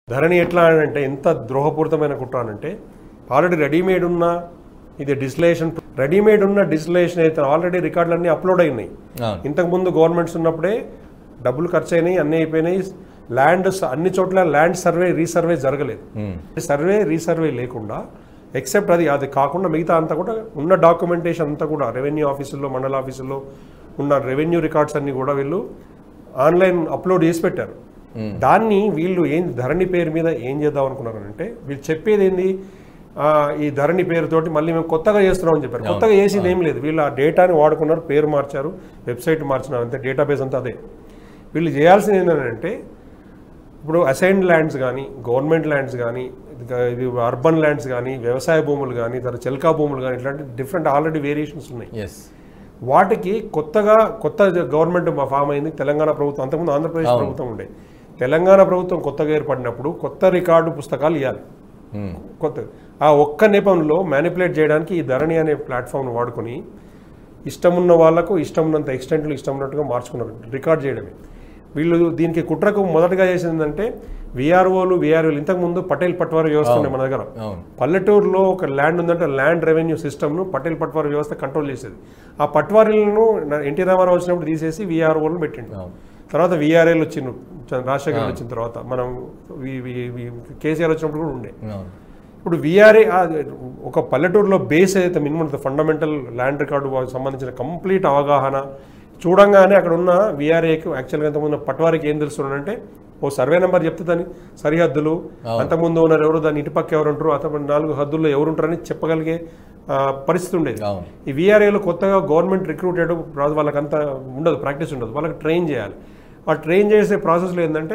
ధరణి ఎట్లా అంటే ఎంత ద్రోహపూరితమైన కుట్ర అంటే ఆల్రెడీ రెడీమేడ్ ఉన్న ఇది డిస్లేషన్ రెడీమేడ్ ఉన్న డిస్లేషన్ అయితే ఆల్రెడీ రికార్డులన్నీ అప్లోడ్ అయినాయి అవును ఇంతకుముందు గవర్నమెంట్స్ ఉన్నప్పుడే డబ్బులు ఖర్చు అయినాయి అన్నీ అయిపోయినాయి ల్యాండ్ అన్ని చోట్ల ల్యాండ్ సర్వే రీసర్వే జరగలేదు మ్మ్. సర్వే రీసర్వే లేకుండా ఎక్సెప్ట్ అది అది కాకుండా మిగతా అంతా కూడా ఉన్న డాక్యుమెంటేషన్ అంతా కూడా రెవెన్యూ ఆఫీసుల్లో మండల ఆఫీసుల్లో ఉన్న రెవెన్యూ రికార్డ్స్ అన్ని కూడా వీళ్ళు ఆన్లైన్ అప్లోడ్ చేసి పెట్టారు దాన్ని వీళ్ళు ఏం ధరణి పేరు మీద ఏం చేద్దాం అనుకున్నారంటే వీళ్ళు చెప్పేది ఏంది ఆ, ఈ ధరణి పేరుతోటి మళ్ళీ మేము కొత్తగా చేస్తున్నామని చెప్పారు కొత్తగా చేసింది ఏం లేదు వీళ్ళు ఆ డేటాని వాడుకున్నారు పేరు మార్చారు వెబ్సైట్ మార్చినారు అంతే డేటాబేస్ అంతా అదే వీళ్ళు చేయాల్సింది ఏంటంటే ఇప్పుడు అసైన్డ్ ల్యాండ్స్ కానీ గవర్నమెంట్ ల్యాండ్స్ కానీ ఇంకా ఇది అర్బన్ ల్యాండ్స్ కానీ వ్యవసాయ భూములు కానీ తర్వాత చెల్కా భూములు కానీ ఇట్లాంటి డిఫరెంట్ ఆల్రెడీ వేరియేషన్స్ ఉన్నాయి ఎస్ వాటికి కొత్తగా కొత్త గవర్నమెంట్ ఫామ్ అయింది తెలంగాణ ప్రభుత్వం అంతకుముందు ఆంధ్రప్రదేశ్ ప్రభుత్వం ఉండే తెలంగాణ ప్రభుత్వం కొత్తగా ఏర్పడినప్పుడు కొత్త రికార్డు పుస్తకాలు ఇవ్వాలి కొత్త ఆ ఒక్క నెపంలో మ్యానిపులేట్ చేయడానికి ఈ ధరణి అనే ప్లాట్ఫామ్ను వాడుకొని ఇష్టమున్న వాళ్ళకు ఇష్టం ఉన్నంత ఎక్స్టెంట్లు ఇష్టం ఉన్నట్టుగా మార్చుకున్నారు రికార్డ్ చేయడమే వీళ్ళు దీనికి కుట్రకు మొదటగా చేసిందంటే విఆర్ఓలు విఆర్ఓలు ఇంతకుముందు పటేల్ పట్వారి వ్యవస్థ ఉండే మన దగ్గర అవును పల్లెటూరులో ఒక ల్యాండ్ ఉందంటే ల్యాండ్ రెవెన్యూ సిస్టమ్ను పటేల్ పట్వారీ వ్యవస్థ కంట్రోల్ చేసేది ఆ పట్వారీలను ఎన్టీ రామారావు వచ్చినప్పుడు తీసేసి విఆర్ఓలను పెట్టిండు అవును తర్వాత విఆర్ఏలు వచ్చిండు చ- రాజశేఖర్ రెడ్డి వచ్చిన తర్వాత మనం వి- వి- వి- కేసీఆర్ వచ్చినప్పుడు కూడా ఉండే అవును ఇప్పుడు విఆర్ఏ ఒక పల్లెటూరులో బేస్ ఏదైతే మినిమం ఫండమెంటల్ ల్యాండ్ రికార్డు సంబంధించిన కంప్లీట్ అవగాహన చూడంగానే అక్కడ ఉన్న విఆర్ఏకి యాక్చువల్గా ఇంతకుముందు పట్వారికి ఏం తెలుస్తున్నాడంటే ఓ సర్వే నెంబర్ చెప్తే దాని సరిహద్దులు అంతకుముందు ఉన్నారు ఎవరు దాని ఇటుపక్క ఎవరు ఉంటారు అతను నాలుగు హద్దుల్లో ఎవరు ఉంటారని చెప్పగలిగే ఆ, పరిస్థితి ఉండేది అవును ఈ విఆర్ఏలో కొత్తగా గవర్నమెంట్ రిక్రూటెడ్ వాళ్ళకంత ఉండదు ప్రాక్టీస్ ఉండదు వాళ్ళకి ట్రైన్ చేయాలి ఆ ట్రైన్ చేసే ప్రాసెస్లో ఏంటంటే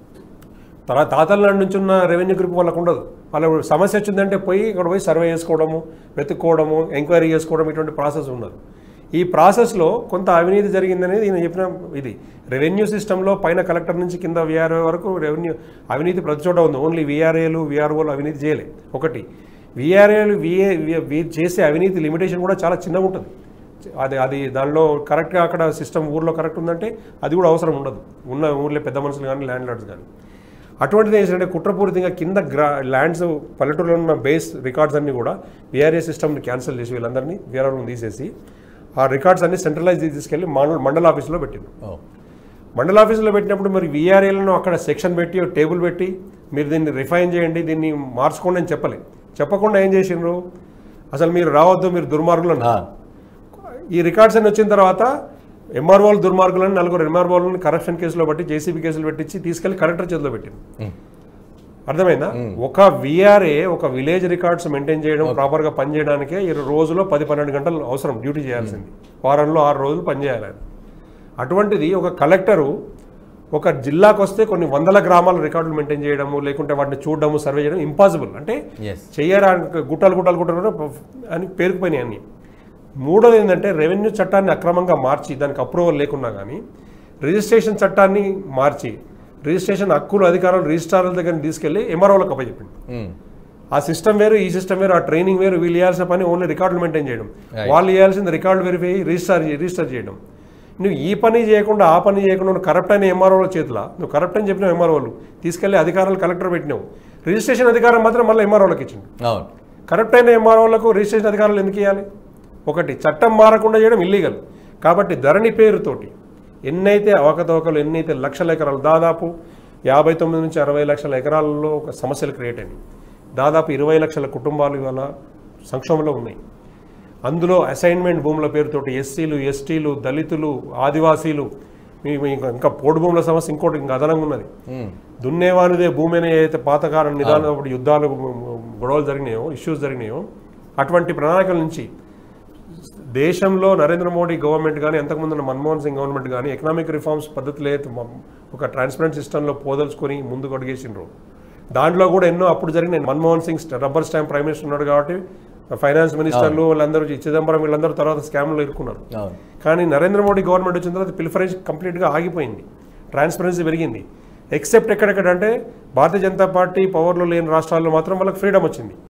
తర్వాత తాతల నాటి నుంచి ఉన్న రెవెన్యూ గ్రూప్ వాళ్ళకు ఉండదు వాళ్ళ సమస్య వచ్చిందంటే పోయి ఇక్కడ పోయి సర్వే చేసుకోవడము వెతుక్కోవడము ఎంక్వైరీ చేసుకోవడం ఇటువంటి ప్రాసెస్ ఉన్నది ఈ ప్రాసెస్లో కొంత అవినీతి జరిగిందనేది నేను చెప్పిన ఇది రెవెన్యూ సిస్టంలో పైన కలెక్టర్ నుంచి కింద విఆర్ఓ వరకు రెవెన్యూ అవినీతి ప్రతి చోట ఉంది ఓన్లీ విఆర్ఏలు విఆర్ఓలు అవినీతి చేయలే ఒకటి విఆర్ఏలు విఏ వి- చేసే అవినీతి లిమిటేషన్ కూడా చాలా చిన్నగా ఉంటుంది అది అది దానిలో కరెక్ట్గా అక్కడ సిస్టమ్ ఊర్లో కరెక్ట్ ఉందంటే అది కూడా అవసరం ఉండదు ఉన్న ఊర్లో పెద్ద మనుషులు కానీ ల్యాండ్ లార్డ్స్ కానీ అటువంటిది ఏంటంటే కుట్రపూరితంగా కింద గ్రా ల్యాండ్స్ పల్లెటూరులో ఉన్న బేస్ రికార్డ్స్ అన్ని కూడా విఆర్ఏ సిస్టమ్ని క్యాన్సిల్ చేసి వీళ్ళందరినీ వీఆర్ఓని తీసేసి ఆ రికార్డ్స్ అన్ని సెంట్రలైజ్ తీసుకెళ్ళి మండల మండల ఆఫీస్లో పెట్టింది ఓ మండల ఆఫీసులో పెట్టినప్పుడు మరి విఆర్ఏలను అక్కడ సెక్షన్ పెట్టి ఒక టేబుల్ పెట్టి మీరు దీన్ని రిఫైన్ చేయండి దీన్ని మార్చుకోండి అని చెప్పలే చెప్పకుండా ఏం చేసిండ్రు అసలు మీరు రావద్దు మీరు దుర్మార్గులు అన్నారు. ఆ, ఈ రికార్డ్స్ అన్ని వచ్చిన తర్వాత ఎంఆర్ఓలు దుర్మార్గులను నలుగురు ఎంఆర్ఓలను కరప్షన్ కేసులో బట్టి జేసీబీ కేసులు పెట్టించి తీసుకెళ్లి కలెక్టర్ చేతిలో పెట్టింది ఉమ్. అర్థమైందా ఒక విఆర్ఏ ఒక విలేజ్ రికార్డ్స్ మెయింటైన్ చేయడం ప్రాపర్గా పనిచేయడానికే ఈ రోజులో పది పన్నెండు గంటలు అవసరం డ్యూటీ చేయాల్సింది వారంలో ఆరు రోజులు పనిచేయాలి ఆయన. అటువంటిది ఒక కలెక్టరు ఒక జిల్లాకు వస్తే కొన్ని వందల గ్రామాల రికార్డులు మెయింటైన్ చేయడము లేకుంటే వాటిని చూడడము సర్వే చేయడం ఇంపాసిబుల్ అంటే ఎస్ చేయడానికి గుట్టలు గుట్టలు గుట్టలు అని పేరుకుపోయినాయి అన్ని మూడోది ఏంటంటే రెవెన్యూ చట్టాన్ని అక్రమంగా మార్చి దానికి అప్రూవల్ లేకున్నా కానీ రిజిస్ట్రేషన్ చట్టాన్ని మార్చి రిజిస్ట్రేషన్ హక్కులు అధికారాలు రిజిస్ట్రార్ల దగ్గర తీసుకెళ్లి ఎంఆర్ఓలకు అప్పచెప్పింది ఉమ్. ఆ సిస్టమ్ వేరు ఈ సిస్టమ్ వేరు ఆ ట్రైనింగ్ వేరు వీళ్ళు చేయాల్సిన పని ఓన్లీ రికార్డులు మెయింటైన్ చేయడం Right. వాళ్ళు చేయాల్సింది రికార్డు వెరిఫై రిజిస్టర్ రిజిస్టర్ చేయడం నువ్వు ఈ పని చేయకుండా ఆ పని చేయకుండా నువ్వు కరప్ట్ అయిన ఎంఆర్ఓల చేతిలో నువ్వు కరప్ట్ అని చెప్పిన ఎంఆర్ఓలు తీసుకెళ్లి అధికారాలు కలెక్టర్ పెట్టినావు రిజిస్ట్రేషన్ అధికారం మాత్రం మళ్ళీ ఎంఆర్ఓలకు ఇచ్చిండు అవును కరెక్ట్ అయిన ఎంఆర్ఓలకు రిజిస్ట్రేషన్ అధికారులు ఎందుకు ఇవ్వాలి ఒకటి చట్టం మారకుండా చేయడం ఇల్లీగల్ కాబట్టి ధరణి పేరుతోటి ఎన్నైతే అవకతవకలు ఎన్నైతే లక్షల ఎకరాలు దాదాపు యాభై తొమ్మిది నుంచి అరవై లక్షల ఎకరాలలో ఒక సమస్యలు క్రియేట్ అయినాయి దాదాపు ఇరవై లక్షల కుటుంబాలు ఇవాళ సంక్షోభంలో ఉన్నాయి అందులో అసైన్మెంట్ భూముల పేరుతోటి ఎస్సీలు ఎస్టీలు దళితులు ఆదివాసీలు మీ- మీ ఇంకా- ఇంకా పోడు భూముల సమస్య ఇంకోటి ఇంకా అదనంగా ఉన్నది ఉమ్. దున్నేవానిదే భూమి అనే ఏదైతే పాతకాలం నిదానం అప్పుడు యుద్ధాలు గొడవలు జరిగినాయో ఇష్యూస్ జరిగినాయో అటువంటి ప్రణాళికల నుంచి దేశంలో నరేంద్ర మోడీ గవర్నమెంట్ కానీ అంతకుముందు ఉన్న మన్మోహన్ సింగ్ గవర్నమెంట్ కానీ ఎకనామిక్ రిఫార్మ్స్ పద్ధతులు అయితే మ- ఒక ట్రాన్స్పరెంట్ సిస్టంలో పోదలుచుకొని ముందుకు అడిగేసిండ్రు దాంట్లో కూడా ఎన్నో అప్పుడు జరిగినాయి మన్మోహన్ సింగ్ స్ట- రబ్బర్ స్టాంప్ ప్రైమ్ మినిస్టర్ ఉన్నాడు కాబట్టి ఫైనాన్స్ మినిస్టర్లు వాళ్ళందరూ ఈ చిదంబరం వీళ్ళందరూ తర్వాత స్కామ్లో ఇరుక్కున్నారు అవును కానీ నరేంద్ర మోడీ గవర్నమెంట్ వచ్చిన తర్వాత పిల్ఫరేజ్ కంప్లీట్గా ఆగిపోయింది ట్రాన్స్పరెన్సీ పెరిగింది ఎక్సెప్ట్ ఎక్కడెక్కడంటే భారతీయ జనతా పార్టీ పవర్లో లేని రాష్ట్రాల్లో మాత్రం వాళ్ళకి ఫ్రీడమ్ వచ్చింది